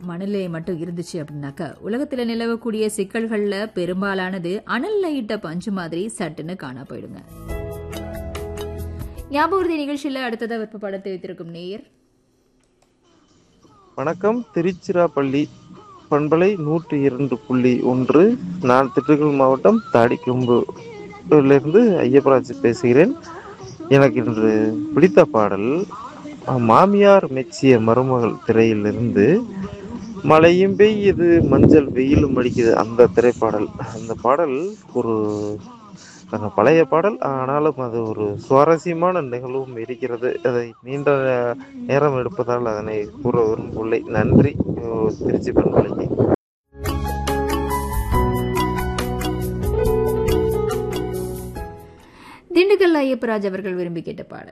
மணலே மட்டும் இருந்துச்சு அப்படின்னாக்க உலகத்துல நிலவக்கூடிய சிக்கல்கள்ல பெரும்பாலானது அனல்ல இட்ட பஞ்சு மாதிரி சட்டுன்னு காணா போயிடுங்க ஞாபகம் நிகழ்ச்சியில அடுத்ததா விருப்பப்பட தெரிவித்திருக்கும் நேயர் வணக்கம் திருச்சிராப்பள்ளி பண்பலை நூற்றி இரண்டு புள்ளி ஒன்று நான் திண்டுக்கல் மாவட்டம் தாடிக்கொம்புலிருந்து ஐயப்பராஜ் பேசுகிறேன் எனக்கு இன்று பிடித்த பாடல் அஹ், மாமியார் மெச்சிய மருமகள் திரையிலிருந்து மழையும் பெய்யுது மஞ்சள் வெயிலும் அடிக்குது அந்த திரைப்பாடல் அந்த பாடல் ஒரு அந்த பழைய பாடல் ஆனாலும் அது ஒரு சுவாரஸ்யமான நிகழ்வும் இருக்கிறது அதை நீண்ட நேரம் எடுப்பதால் அதனை கூற விரும்பவில்லை நன்றி அஹ் திருச்சி பண்பலைக்கு திண்டுக்கல் ஐயப்பராஜ் அவர்கள் விரும்பி கேட்ட பாடல்